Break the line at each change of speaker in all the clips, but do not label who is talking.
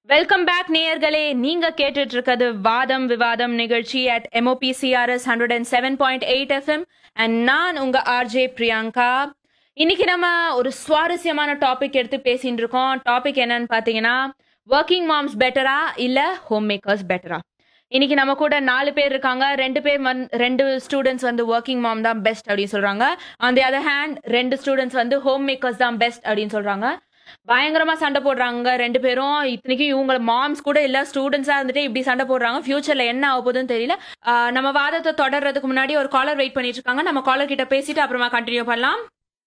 welcome back நேயர்களே நீங்க கேட்டுட்டு இருக்கிறது வாதம் விவாதம் நிகழ்ச்சி at MOP CRS hundred and seven point eight FM and நான் உங்க ஆர்ஜே பிரியங்கா இன்னைக்கு நம்ம ஒரு சுவாரஸ்யமான டாபிக் எடுத்து பேசிட்டு இருக்கோம் டாபிக் என்னன்னு பாத்தீங்கன்னா ஒர்க்கிங் மாம்ஸ் பெட்டரா இல்ல ஹோம் மேக்கர்ஸ் பெட்டரா இன்னைக்கு நம்ம கூட நாலு பேர் இருக்காங்க ரெண்டு பேர் வந்து ரெண்டு ஸ்டூடெண்ட்ஸ் வந்து ஒர்க்கிங் மாம் தான் பெஸ்ட் அப்படின்னு சொல்றாங்க ஆன் தி அதர் ஹேண்ட் ரெண்டு ஸ்டூடெண்ட்ஸ் வந்து ஹோம் மேக்கர்ஸ் தான் பெஸ்ட் அப்படின்னு சொல்றாங்க பயங்கரமா சண்டை போடுறாங்க ரெண்டு பேரும் இத்தனைக்கும் இவங்க மாம்ஸ் கூட இல்ல ஸ்டூடெண்ட்ஸா இருந்துட்டு இப்படி சண்டை போடுறாங்க ஃபியூச்சர்ல என்ன ஆக போகுதுன்னு தெரியல ஆஹ் நம்ம வாதத்தை தொடர்றதுக்கு முன்னாடி ஒரு காலர் வெயிட் பண்ணிட்டு இருக்காங்க நம்ம காலர் கிட்ட பேசிட்டு அப்புறமா கண்டினியூ பண்ணலாம்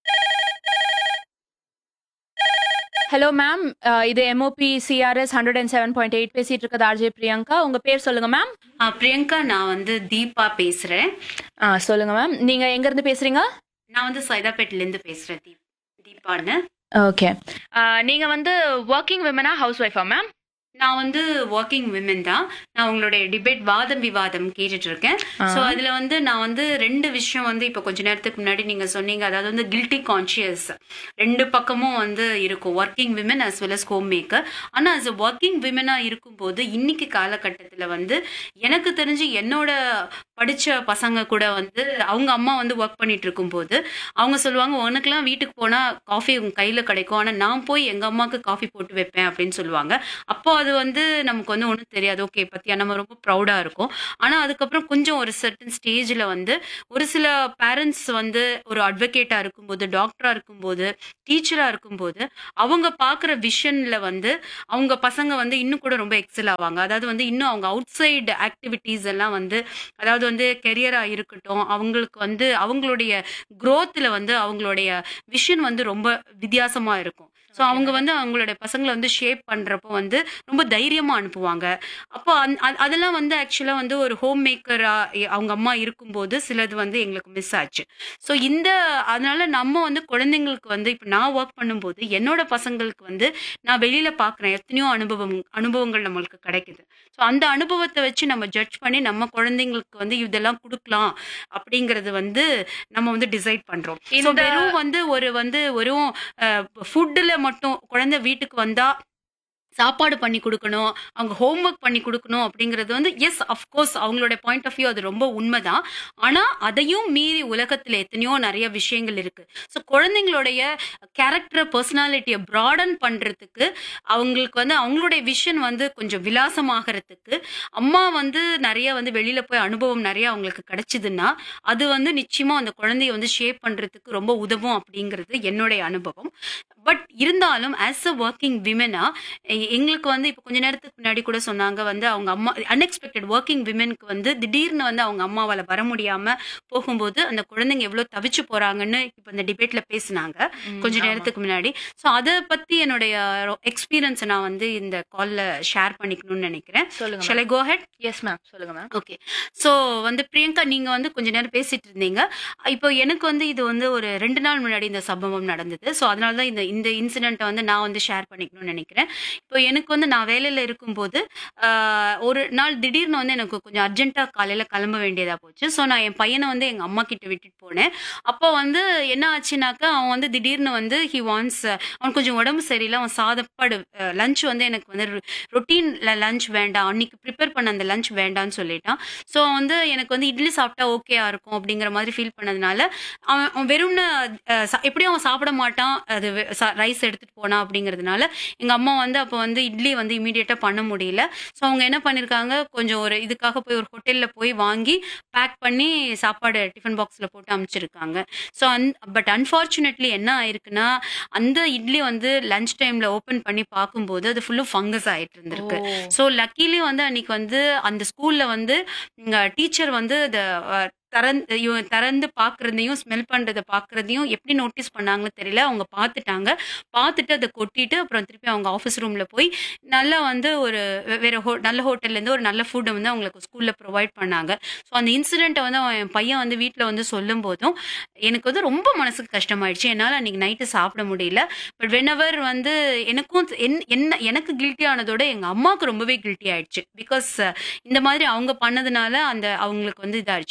ஹலோ மேம் இது MOP CRS hundred and seven point eight பேசிட்டு இருக்கிறது ஆர்ஜே பிரியங்கா உங்க பேர் சொல்லுங்க மேம்
ஆ, பிரியங்கா நான் வந்து தீபா பேசுறேன்
சொல்லுங்க மேம் நீங்க எங்க இருந்து பேசுறீங்க
நான் வந்து சைதாப்பேட்ல இருந்து பேசுறேன் தீப் தீபான்னு
ஓகே நீங்க வந்து ஒர்க்கிங் விமனா ஹவுஸ் ஒய்ஃபா மேம்
நான் வந்து ஒர்க்கிங் விமன் தான் நான் உங்களுடைய டிபேட் வாதம் விவாதம் கேட்டுட்டு இருக்கேன் ஸோ அதுல வந்து நான் வந்து ரெண்டு விஷயம் வந்து இப்போ கொஞ்ச நேரத்துக்கு முன்னாடி நீங்க சொன்னீங்க அதாவது வந்து கில்ட்டி கான்சியஸ் ரெண்டு பக்கமும் வந்து இருக்கும் working women as well as home maker ஆனா as a ஒர்க்கிங் விமனா இருக்கும்போது இன்னைக்கு காலகட்டத்துல வந்து எனக்கு தெரிஞ்சு என்னோட படிச்ச பசங்க கூட வந்து அவங்க அம்மா வந்து ஒர்க் பண்ணிட்டு இருக்கும்போது அவங்க சொல்லுவாங்க உனக்கெல்லாம் வீட்டுக்கு போனா காஃபி உங்க கையில கிடைக்கும் ஆனா நான் போய் எங்க அம்மாக்கு காஃபி போட்டு வைப்பேன் அப்படின்னு சொல்லுவாங்க அப்போ அது வந்து நமக்கு வந்து ஒன்றும் தெரியாது ஓகே பத்தியா நம்ம ரொம்ப ப்ரௌடா இருக்கும் ஆனா அதுக்கப்புறம் கொஞ்சம் ஒரு சர்டன் ஸ்டேஜ்ல வந்து ஒரு சில பேரண்ட்ஸ் வந்து ஒரு அட்வொகேட்டா இருக்கும்போது டாக்டரா இருக்கும்போது டீச்சரா இருக்கும்போது அவங்க பார்க்குற விஷன்ல வந்து அவங்க பசங்க வந்து இன்னும் கூட ரொம்ப எக்ஸல் ஆவாங்க அதாவது வந்து இன்னும் அவங்க அவுட் சைடு ஆக்டிவிட்டீஸ் எல்லாம் வந்து அதாவது வந்து கெரியரா இருக்கட்டும் அவங்களுக்கு வந்து அவங்களுடைய growthல வந்து அவங்களுடைய விஷன் வந்து ரொம்ப வித்தியாசமா இருக்கும் ஸோ அவங்க வந்து அவங்களுடைய பசங்களை வந்து ஷேப் பண்றப்போ வந்து ரொம்ப தைரியமா அனுப்புவாங்க அப்போ அந் அ- அதெல்லாம் வந்து ஆக்சுவலா வந்து ஒரு ஹோம் மேக்கரா அவங்க அம்மா இருக்கும்போது சிலது வந்து எங்களுக்கு மிஸ் ஆச்சு ஸோ இந்த அதனால நம்ம வந்து குழந்தைங்களுக்கு வந்து இப்போ நான் ஒர்க் பண்ணும்போது என்னோட பசங்களுக்கு வந்து நான் வெளியில பார்க்குறேன் எத்தனையோ அனுபவம் அனுபவங்கள் நம்மளுக்கு கிடைக்குது ஸோ அந்த அனுபவத்தை வச்சு நம்ம ஜட்ஜ் பண்ணி நம்ம குழந்தைங்களுக்கு வந்து இதெல்லாம் கொடுக்கலாம் அப்படிங்கறது வந்து நம்ம வந்து டிசைட் பண்றோம் ஸோ
இந்த-
வெறும் வந்து ஒரு வந்து வெறும் ஃபுட்டில் மட்டும் குழந்தை வீட்டுக்கு வந்தா சாப்பாடு பண்ணி கொடுக்கணும் அவங்க ஹோம்ஒர்க் பண்ணி கொடுக்கணும் அப்படிங்கிறது வந்து எஸ் அஃப்கோர்ஸ் அவங்களோட பாயிண்ட் ஆஃப் வியூ அது ரொம்ப உண்மைதான் ஆனா அதையும் மீறி உலகத்துல எத்தனையோ நிறைய விஷயங்கள் இருக்கு ஸோ குழந்தைங்களுடைய கேரக்டர் பர்சனாலிட்டியை ப்ராடன் பண்றதுக்கு அவங்களுக்கு வந்து அவங்களுடைய விஷன் வந்து கொஞ்சம் விலாசமாகறதுக்கு அம்மா வந்து நிறைய வந்து வெளியில போய் அனுபவம் நிறைய அவங்களுக்கு கிடைச்சதுன்னா அது வந்து நிச்சயமா அந்த குழந்தைய வந்து ஷேப் பண்றதுக்கு ரொம்ப உதவும் அப்படிங்கிறது என்னுடைய அனுபவம் பட் இருந்தாலும் ஆஸ் அ ஒர்க்கிங் விமனா எங்களுக்கு வந்து இப்போ கொஞ்ச நேரத்துக்கு முன்னாடி கூட சொன்னாங்க வந்து அவங்க அம்மா அன்எக்ஸ்பெக்டட் ஒர்க்கிங் விமனுக்கு வந்து திடீர்னு வந்து அவங்க அம்மாவால வர முடியாம போகும்போது அந்த குழந்தைங்க எவ்வளவு தவிச்சு போறாங்கன்னு இப்போ இந்த டிபேட்ல பேசினாங்க கொஞ்ச நேரத்துக்கு முன்னாடி ஸோ அதை பத்தி என்னுடைய எக்ஸ்பீரியன்ஸை நான் வந்து இந்த கால்ல ஷேர் பண்ணிக்கணும்னு நினைக்கிறேன்
சொல்லுங்க
ஷலை கோ ஹெட்
எஸ் மேம் சொல்லுங்க மேம்
ஓகே ஸோ வந்து பிரியங்கா நீங்க வந்து கொஞ்ச நேரம் பேசிட்டு இருந்தீங்க இப்போ எனக்கு வந்து இது வந்து ஒரு ரெண்டு நாள் முன்னாடி இந்த சம்பவம் நடந்தது ஸோ அதனால தான் இந்த இந்த இன்சிடென்ட்டை வந்து நான் வந்து ஷேர் பண்ணிக்கணும்னு நினைக்கிறேன் இப்போ எனக்கு வந்து நான் வேலையில இருக்கும்போது ஆஹ், ஒரு நாள் திடீர்னு வந்து எனக்கு கொஞ்சம் அர்ஜென்ட்டா காலையில கிளம்ப வேண்டியதா போச்சு ஸோ நான் என் பையனை வந்து எங்க அம்மா கிட்ட விட்டுட்டு போனேன் அப்போ வந்து என்ன ஆச்சுனாக்கா அவன் வந்து திடீர்னு வந்து ஹி வாண்ட்ஸ் அவன் கொஞ்சம் உடம்பு சரியில்லை அவன் சாதப்பாடு லஞ்ச் வந்து எனக்கு வந்து ரொட்டீன்ல லஞ்ச் வேண்டாம் அன்னைக்கு ப்ரிப்பேர் பண்ண அந்த லஞ்ச் வேண்டாம்னு சொல்லிட்டான் ஸோ வந்து எனக்கு வந்து இட்லி சாப்பிட்டா ஓகேயா இருக்கும் அப்படிங்கிற மாதிரி ஃபீல் பண்ணதுனால அவன் அவன் வெறும்னு அஹ், சா- எப்படியும் அவன் சாப்பிட மாட்டான் அது ரைஸ் எடுத்துட்டு போனான் அப்படிங்கிறதுனால எங்க அம்மா வந்து அப்போ வந்து இட்லி வந்து இமீடியட்டா பண்ண முடியல ஸோ அவங்க என்ன பண்ணிருக்காங்க கொஞ்சம் ஒரு இதுக்காக போய் ஒரு ஹோட்டல்ல போய் வாங்கி பேக் பண்ணி சாப்பாடு டிஃபன் பாக்ஸ்ல போட்டு அனுப்பிச்சிருக்காங்க ஸோ அந் பட் அன்ஃபார்ச்சுனேட்லி என்ன ஆயிருக்குன்னா அந்த இட்லி வந்து லஞ்ச் டைம்ல ஓபன் பண்ணி பார்க்கும்போது அது ஃபுல்லும் ஃபங்கஸ் ஆயிட்டு இருந்திருக்கு ஸோ லக்கிலி வந்து அன்னைக்கு வந்து அந்த ஸ்கூல்ல வந்து டீச்சர் வந்து அதை திறந்து இவன் திறந்து பார்க்கறதையும் ஸ்மெல் பண்றதை பார்க்கறதையும் எப்படி நோட்டீஸ் பண்ணாங்கன்னு தெரியல அவங்க பார்த்துட்டாங்க பார்த்துட்டு அதை கொட்டிட்டு அப்புறம் திருப்பி அவங்க ஆஃபீஸ் ரூம்ல போய் நல்லா வந்து ஒரு வே- வேற ஹோ நல்ல ஹோட்டல்ல இருந்து ஒரு நல்ல ஃபுட்டை வந்து அவங்களுக்கு ஸ்கூல்ல ப்ரொவைட் பண்ணாங்க ஸோ அந்த இன்சிடென்ட்டை வந்து அவன் என் பையன் வந்து வீட்டில் வந்து சொல்லும் போதும் எனக்கு வந்து ரொம்ப மனசுக்கு கஷ்டமாயிடுச்சு என்னால் அன்னைக்கு நைட்டு சாப்பிட முடியல பட் வெனவர் வந்து எனக்கும் என்- என்ன எனக்கு கில்ட்டி ஆனதோட எங்க அம்மாவுக்கு ரொம்பவே கில்ட்டி ஆயிடுச்சு பிகாஸ் இந்த மாதிரி அவங்க பண்ணதுனால அந்த அவங்களுக்கு வந்து இதாயிடுச்சு இன்னொரு பக்கம்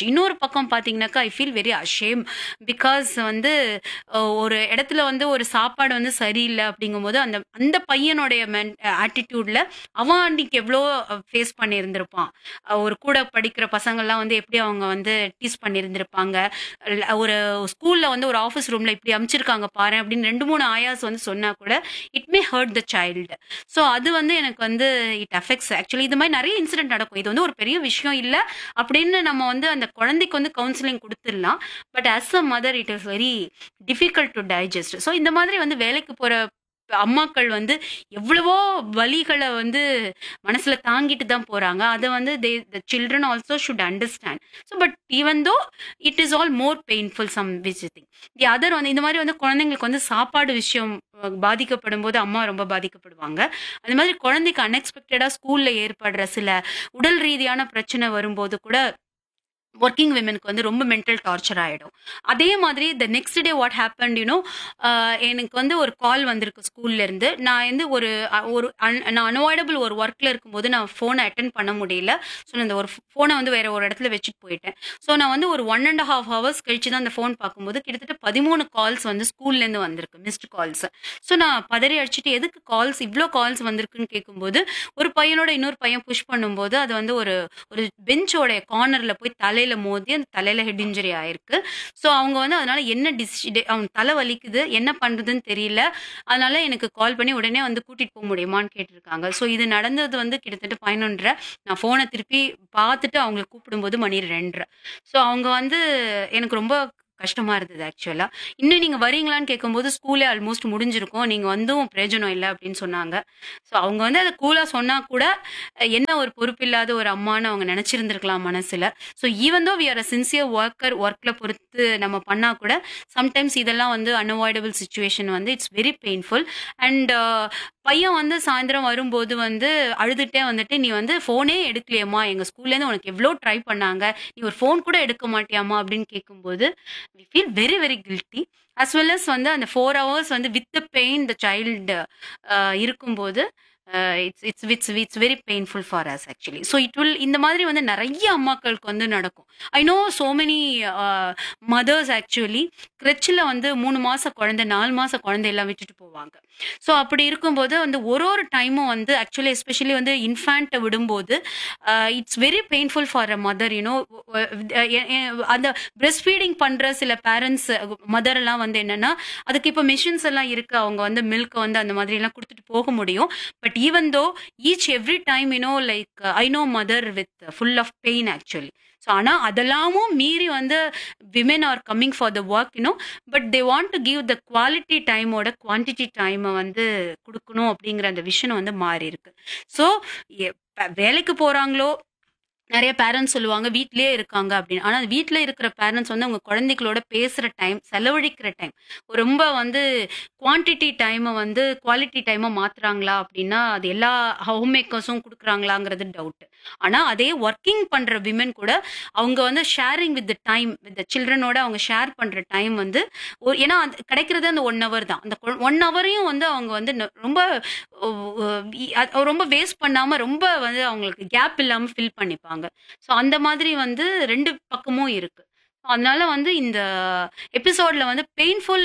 பக்கம் பார்த்தீங்கன்னாக்கா I feel very ashamed because வந்து அஹ், ஒரு இடத்துல வந்து ஒரு சாப்பாடு வந்து சரியில்லை அப்படிங்கும்போது அந்த அந்த பையனுடைய மென் ஆட்டிடியூட்ல அவன் அன்னைக்கு எவ்வளோ ஃபேஸ் பண்ணியிருந்திருப்பான் அஹ், ஒரு கூட படிக்கிற பசங்கள்லாம் வந்து எப்படி அவங்க வந்து டீஸ் பண்ணியிருந்திருப்பாங்க இல்ல, ஒரு ஸ்கூல்ல வந்து ஒரு ஆஃபீஸ் ரூம்ல இப்படி அமைச்சிருக்காங்க பாரு அப்படின்னு ரெண்டு மூணு ஆயாஸ் வந்து சொன்னா கூட it may hurt the child so அது வந்து எனக்கு வந்து இட் அஃபெக்ட்ஸ் ஆக்சுவலி இது மாதிரி நிறைய இன்சிடென்ட் நடக்கும் இது வந்து ஒரு பெரிய விஷயம் இல்லை அப்படின்னு நம்ம வந்து அந்த குழந்தைக்கு வந்து கவுன்சிலிங் கொடுத்துடலாம் but as a mother it is very difficult to digest so இந்த மாதிரி வந்து வேலைக்கு போற அம்மாக்கள் வந்து எவ்வளவோ வலிகளை வந்து மனசுல தாங்கிட்டு தான் போறாங்க அதை வந்து they the children also should understand so but even though it is all more painful some visiting the other வந்து இந்த மாதிரி வந்து குழந்தைங்களுக்கு வந்து சாப்பாடு விஷயம் அஹ், பாதிக்கப்படும் போது அம்மா ரொம்ப பாதிக்கப்படுவாங்க அந்த மாதிரி குழந்தைக்கு அன்எக்ஸ்பெக்டடா ஸ்கூல்ல ஏற்படுற சில உடல் ரீதியான பிரச்சனை வரும்போது கூட ஒர்க்கிங் விமனுக்கு வந்து ரொம்ப மென்டல் டார்ச்சர் ஆகிடும் அதே மாதிரி the next day what happen you know எனக்கு வந்து ஒரு கால் வந்திருக்கு ஸ்கூல்ல இருந்து நான் வந்து ஒரு அ- ஒரு un- நான் அன்வாய்டபிள் ஒரு ஒர்க்ல இருக்கும்போது நான் ஃபோனை அட்டன் பண்ண முடியல ஸோ நான் இந்த ஒரு ஃபோனை வந்து வேற ஒரு இடத்துல வச்சுட்டு போயிட்டேன் ஸோ நான் வந்து ஒரு ஒன் அண்ட் ஹாஃப் ஹவர்ஸ் கழிச்சு தான் அந்த ஃபோன் பார்க்கும்போது கிட்டத்தட்ட பதிமூணு கால்ஸ் வந்து ஸ்கூல்ல இருந்து வந்திருக்கு மிஸ்டு கால்ஸ் ஸோ நான் பதறி அடிச்சுட்டு எதுக்கு கால்ஸ் இவ்வளோ கால்ஸ் வந்திருக்குன்னு கேட்கும்போது ஒரு பையனோட இன்னொரு பையன் புஷ் பண்ணும்போது அது வந்து ஒரு ஒரு பெஞ்சோட கார்னர்ல போய் தலையில மோதி அந்த தலையில ஹெட் இன்ஜுரி ஆயிருக்கு ஸோ அவங்க வந்து அதனால என்ன டிசி அவங்க தலை வலிக்குது என்ன பண்றதுன்னு தெரியல அதனால எனக்கு கால் பண்ணி உடனே வந்து கூட்டிட்டு போக முடியுமான்னு கேட்டிருக்காங்க ஸோ இது நடந்தது வந்து கிட்டத்தட்ட பதினொன்றரை நான் ஃபோனை திருப்பி பார்த்துட்டு அவங்களை கூப்பிடும்போது மணி ரெண்டரை ஸோ அவங்க வந்து எனக்கு ரொம்ப கஷ்டமா இருந்தது ஆக்சுவலா இன்னும் நீங்க வரீங்களான்னு கேட்கும்போது ஸ்கூலே ஆல்மோஸ்ட் முடிஞ்சிருக்கும் நீங்க வந்தும் பிரயோஜனம் இல்லை அப்படின்னு சொன்னாங்க ஸோ அவங்க வந்து அதை கூலா சொன்னா கூட அஹ், என்ன ஒரு பொறுப்பில்லாத ஒரு அம்மான்னு அவங்க நினைச்சிருந்திருக்கலாம் மனசுல so even though we are a sincere worker ஒர்க்ல பொறுத்து நம்ம பண்ணா கூட சம்டைம்ஸ் இதெல்லாம் வந்து அன்அவாய்டபிள் சுச்சுவேஷன் வந்து இட்ஸ் வெரி பெயின்ஃபுல் அண்ட் பையன் வந்து சாயந்தரம் வரும்போது வந்து அழுதுட்டே வந்துட்டு நீ வந்து ஃபோனே எடுக்கலையம்மா எங்க ஸ்கூல்ல இருந்து உனக்கு எவ்வளோ ட்ரை பண்ணாங்க நீ ஒரு ஃபோன் கூட எடுக்க மாட்டியாமா அப்படின்னு கேட்கும்போது we feel very very guilty as well as வந்து அந்த ஃபோர் ஹவர்ஸ் வந்து with the pain the child இருக்கும்போது it's it's it's it's very painful for us actually so it will இந்த மாதிரி வந்து நிறைய அம்மாக்களுக்கு வந்து நடக்கும் I know so many mothers actually கிரெச்சில் வந்து மூணு மாச குழந்தை நாலு மாச குழந்தை எல்லாம் விட்டுட்டு போவாங்க ஸோ அப்படி இருக்கும்போது வந்து ஒரு ஒரு டைமும் வந்து ஆக்சுவலி எஸ்பெஷலி வந்து இன்ஃபேண்ட்டை விடும்போது it's very painful for a mother you know அந்த பிரஸ்ட் ஃபீடிங் பண்ற சில பேரண்ட்ஸ் மதர் எல்லாம் வந்து என்னன்னா அதுக்கு இப்போ மிஷின்ஸ் எல்லாம் இருக்கு அவங்க வந்து மில்க் வந்து அந்த மாதிரி எல்லாம் கொடுத்துட்டு போக முடியும் but even though each every time you know like I know mother with full of pain actually so ஆனால் அதெல்லாமும் மீறி வந்து women are coming for the work you know but they want to give the quality டைமோட quantity டைமை வந்து கொடுக்கணும் அப்படிங்கிற அந்த விஷயம் வந்து மாறி இருக்கு ஸோ வேலைக்கு போகிறாங்களோ நிறைய பேரண்ட்ஸ் சொல்லுவாங்க வீட்லயே இருக்காங்க அப்படின்னு ஆனால் வீட்டில் இருக்கிற பேரண்ட்ஸ் வந்து அவங்க குழந்தைகளோட பேசுகிற டைம் செலவழிக்கிற டைம் ரொம்ப வந்து குவான்டிட்டி டைமை வந்து குவாலிட்டி டைமை மாத்துறாங்களா அப்படின்னா அது எல்லா ஹோம் மேக்கர்ஸும் கொடுக்குறாங்களாங்கிறது டவுட் ஆனால் அதே ஒர்க்கிங் பண்ணுற விமன் கூட அவங்க வந்து ஷேரிங் வித் டைம் வித் சில்ட்ரனோட அவங்க ஷேர் பண்ணுற டைம் வந்து ஒரு ஏன்னா அது கிடைக்கிறது அந்த ஒன் ஹவர் தான் அந்த ஒன் ஹவரையும் வந்து அவங்க வந்து ந- ரொம்ப அஹ், அஹ், ரொம்ப வேஸ்ட் பண்ணாமல் ரொம்ப வந்து அவங்களுக்கு கேப் இல்லாமல் ஃபில் பண்ணிப்பாங்க ஸோ அந்த மாதிரி வந்து ரெண்டு பக்கமும் இருக்கு அதனால வந்து இந்த எபிசோட்ல வந்து painful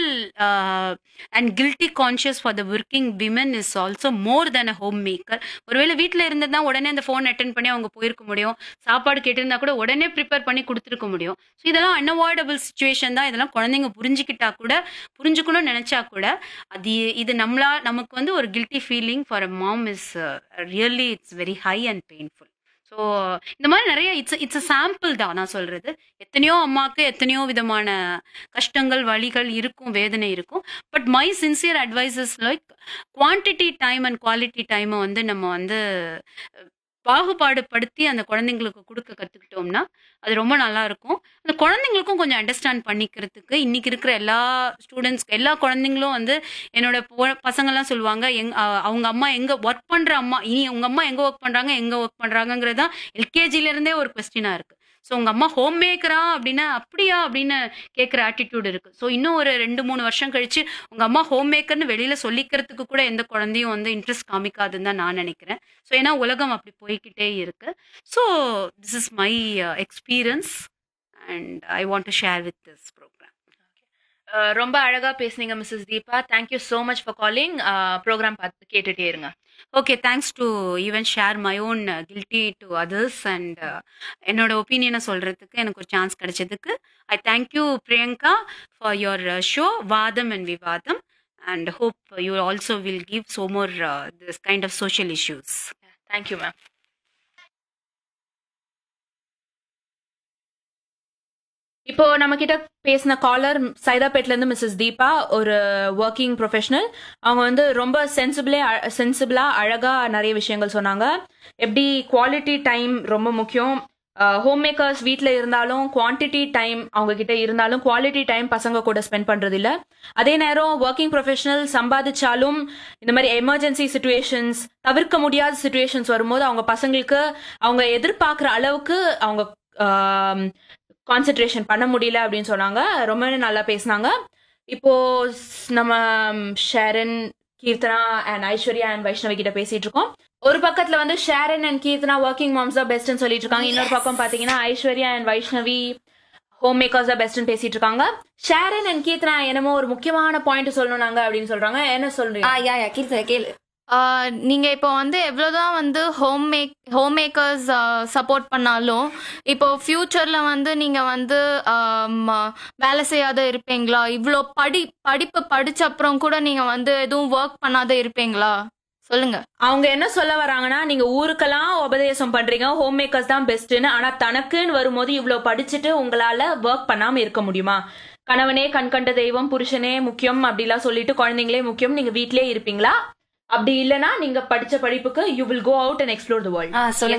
and guilty conscious for the working women is also more than a home maker ஒருவேளை வீட்டில் இருந்ததுனா உடனே அந்த ஃபோன் அட்டன் பண்ணி அவங்க போயிருக்க முடியும் சாப்பாடு கேட்டிருந்தா கூட உடனே ப்ரிப்பேர் பண்ணி கொடுத்துருக்க முடியும் ஸோ இதெல்லாம் அன்அவாய்டபிள் சுச்சுவேஷன் தான் இதெல்லாம் குழந்தைங்க புரிஞ்சுக்கிட்டா கூட புரிஞ்சுக்கணும்னு நினைச்சா கூட அது இது நம்மளா நமக்கு வந்து ஒரு guilty feeling for a mom is really it's very high and painful so இந்த மாதிரி நிறைய இட்ஸ் இட்ஸ் அ சாம்பிள் தான் நான் சொல்றது எத்தனையோ அம்மாவுக்கு எத்தனையோ விதமான கஷ்டங்கள் வலிகள் இருக்கும் வேதனை இருக்கும் but my sincere advice is like quantity time and quality டைமை வந்து நம்ம வந்து அஹ், பாகுபாடு படுத்தி அந்த குழந்தைங்களுக்கு கொடுக்க கற்றுக்கிட்டோம்னா அது ரொம்ப நல்லா இருக்கும் அந்த குழந்தைங்களுக்கும் கொஞ்சம் அண்டர்ஸ்டாண்ட் பண்ணிக்கிறதுக்கு இன்னைக்கு இருக்கிற எல்லா ஸ்டூடெண்ட்ஸ்க்கு எல்லா குழந்தைங்களும் வந்து என்னோட பொ- பசங்கெல்லாம் சொல்லுவாங்க எங் அ- அவங்க அம்மா எங்க ஒர்க் பண்ற அம்மா இனி உங்க அம்மா எங்க ஒர்க் பண்றாங்க எங்க ஒர்க் பண்றாங்கிறது தான் எல்கேஜில இருந்தே ஒரு கொஸ்டினா இருக்கு ஸோ உங்க அம்மா ஹோம் மேக்கரா அப்படின்னா அப்படியா அப்படின்னு கேட்குற ஆட்டிடியூட் இருக்கு ஸோ இன்னும் ஒரு ரெண்டு மூணு வருஷம் கழிச்சு உங்க அம்மா ஹோம் மேக்கர்னு வெளியில சொல்லிக்கிறதுக்கு கூட எந்த குழந்தையும் வந்து இன்ட்ரெஸ்ட் காமிக்காதுன்னு தான் நான் நினைக்கிறேன் ஸோ ஏன்னா உலகம் அப்படி போய்க்கிட்டே இருக்கு so this is my experience and I want to share with this program
ah, ரொம்ப அழகா பேசுனீங்க Mrs Deepa thank you so much for calling program பார்த்து கேட்டுட்டே இருங்க
okay thanks to even share my own guilty to others and என்னோட ஒப்பீனியனை சொல்கிறதுக்கு எனக்கு ஒரு சான்ஸ் கிடைச்சதுக்கு I thank you Priyanka for your show Vaadham and Vivaadham and hope you also will give so more uh, this kind of social issues
thank you ma'am இப்போ நம்ம கிட்ட பேசின காலர் சைதாப்பேட்ல இருந்து மிஸ்ஸஸ் தீபா ஒரு ஒர்க்கிங் ப்ரொஃபஷனல் அவங்க வந்து ரொம்ப சென்சிபிளே சென்சிபிளா அழகா நிறைய விஷயங்கள் சொன்னாங்க எப்படி குவாலிட்டி டைம் ரொம்ப முக்கியம் ஹோம் மேக்கர்ஸ் வீட்டில் இருந்தாலும் குவான்டிட்டி டைம் அவங்க கிட்ட இருந்தாலும் குவாலிட்டி டைம் பசங்க கூட ஸ்பெண்ட் பண்றது இல்ல அதே நேரம் ஒர்க்கிங் ப்ரொஃபஷனல் சம்பாதிச்சாலும் இந்த மாதிரி எமர்ஜென்சி சுச்சுவேஷன்ஸ் தவிர்க்க முடியாத சுச்சுவேஷன்ஸ் வரும்போது அவங்க பசங்களுக்கு அவங்க எதிர்பார்க்குற அளவுக்கு அவங்க கான்சென்ட்ரேஷன் பண்ண முடியல அப்படின்னு சொன்னாங்க ரொம்பவே நல்லா பேசினாங்க இப்போ ஸ்- நம்ம Sharon Keerthana and Aishwarya and Vaishnavi கிட்ட பேசிட்டு இருக்கோம் ஒரு பக்கத்துல வந்து Sharon and Keerthana working moms தான் பெஸ்ட்னு சொல்லிட்டு இருக்காங்க இன்னொரு பக்கம் பாத்தீங்கன்னா Aishwarya and Vaishnavi home makers தான் பெஸ்ட்னு பேசிட்டு இருக்காங்க ஷேரன் அண்ட் கீர்த்தனா என்னமோ ஒரு முக்கியமான பாயிண்ட் சொல்லணும்னாங்க அப்படின்னு சொல்றாங்க என்ன சொல்றீங்க
ஆ யா யா கீர்த்தனை கேளு
ஆஹ் நீங்க இப்போ வந்து எவ்வளவுதான் வந்து home make home makers support பண்ணாலும் இப்போ ஃபியூச்சர்ல வந்து நீங்க வந்து ஆம், வேலை செய்யாத இருப்பீங்களா இவ்வளோ படி படிப்பு படிச்ச அப்புறம் கூட நீங்க வந்து எதுவும் ஒர்க் பண்ணாத இருப்பீங்களா சொல்லுங்க
அவங்க என்ன சொல்ல வராங்கன்னா நீங்க ஊருக்கெல்லாம் உபதேசம் பண்றீங்க ஹோம் மேக்கர்ஸ் தான் பெஸ்ட்னு ஆனா தனக்குன்னு வரும்போது இவ்வளவு படிச்சுட்டு உங்களால ஒர்க் பண்ணாம இருக்க முடியுமா கணவனே கண்கண்ட தெய்வம் புருஷனே முக்கியம் அப்படிலாம் சொல்லிட்டு குழந்தைங்களே முக்கியம் நீங்க வீட்லயே இருப்பீங்களா அப்படி இல்லனா நீங்க படிச்ச படிப்புக்கு you will go out and explore the world
ஆ சொல்லுங்க